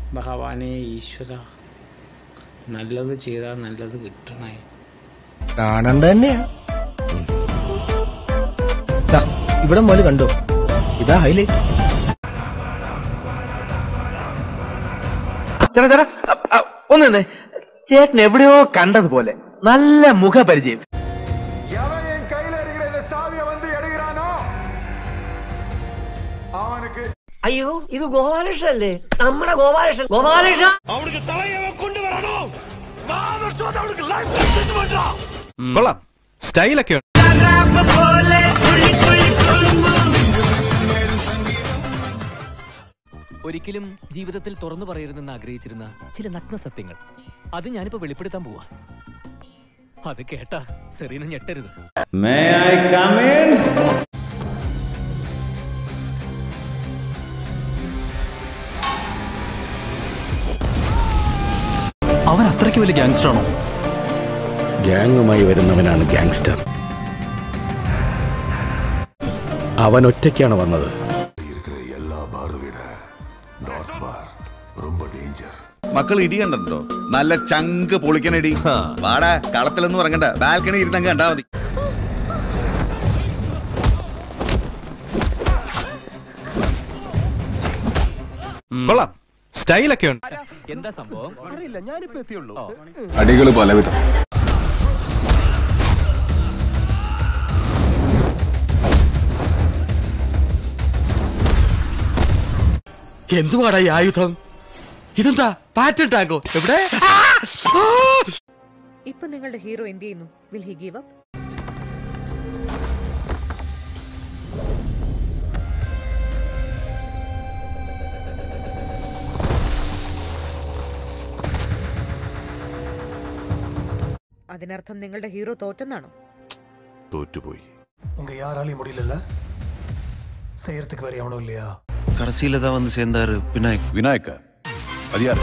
ഭഗവാനെ ഈശ്വര നല്ലത് ചെയ്താൽ നല്ലത് കിട്ടണേ കാണണ്ട തന്നെയാ ദാ, ഇവിടെ മുതൽ കണ്ടോ ഇതാ ഹൈലൈറ്റ് ചേട്ടാ ചേട്ടാ അ- അ, ഒന്ന് നിന്നെ. ചേട്ടൻ എവിടെയോ കണ്ടതുപോലെ നല്ല മുഖപരിചയം எவன் என் கையில இருக்கிற இந்த சாவிய வந்து எடுக்கிறானோ அவனுக்கு അയ്യോ ഇത് ഗോപാലകൃഷ്ണൻ അല്ലേ നമ്മുടെ ഗോപാലകൃഷ്ണൻ ഗോപാലകൃഷ്ണൻ കൊള്ളാം സ്റ്റൈലൊക്കെ ഉണ്ട് ഒരിക്കലും ജീവിതത്തിൽ തുറന്നു പറയരുതെന്ന് ആഗ്രഹിച്ചിരുന്ന ചില നഗ്ന സത്യങ്ങൾ അത് ഞാനിപ്പോ വെളിപ്പെടുത്താൻ പോവാ അത് കേട്ടാ സെറീന ഞെട്ടരുത് അവൻ അത്രയ്ക്ക് വലിയ ഗാങ്സ്റ്റർ ആണോ ഗ്യാങ്ങുമായി വരുന്നവനാണ് ഗ്യാങ്സ്റ്റർ അവൻ ഒറ്റയ്ക്കാണ് വന്നത് இருக்கிற எல்லா பாரை விட நார்த் பார் ரொம்ப டேஞ்சர் മക്കൾ ഇടി കണ്ടോ നല്ല ചങ്ക് പൊളിക്കണ ഇടി വാടാ കളത്തിലൊന്നും ഇറങ്ങണ്ട ബാൽക്കണി ഇരുന്നങ്ങ് കണ്ടാ മതി കൊള്ളാം സ്റ്റൈലൊക്കെ ഉണ്ട് എന്താ സംഭവം അറിയില്ല ഞാനിപ്പോ എത്തിയുള്ളൂ അടികൾ പലവിധം എന്തുവാടാ ഈ ആയുധം ഇതെന്താ പാറ്റൻ ടാങ്കോ എവിടെ ഇപ്പൊ നിങ്ങളുടെ ഹീറോ എന്ത് ചെയ്യുന്നു വിൽ ഹി ഗീവ് അപ്പ് അതിനർത്ഥം നിങ്ങളുടെ ഹീറോ തോറ്റെന്നാണോ தோற்றுపోய் உங்க யாராலையும் முடியல செய்யறதுக்கு வேற எவனும் இல்லையா കടസിയില വന്ന് சேர்ந்தாரு വിനായക് വിനായക അത് യാർ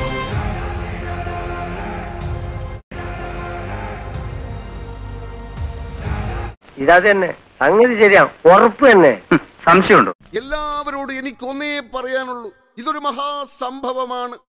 ഇതാ തന്നെ സംഗതി ശരിയാ ഉറപ്പ് തന്നെ സംശയമുണ്ടോ എല്ലാവരോടും എനിക്കൊന്നേ പറയാനുള്ളൂ ഇതൊരു മഹാസംഭവമാണ്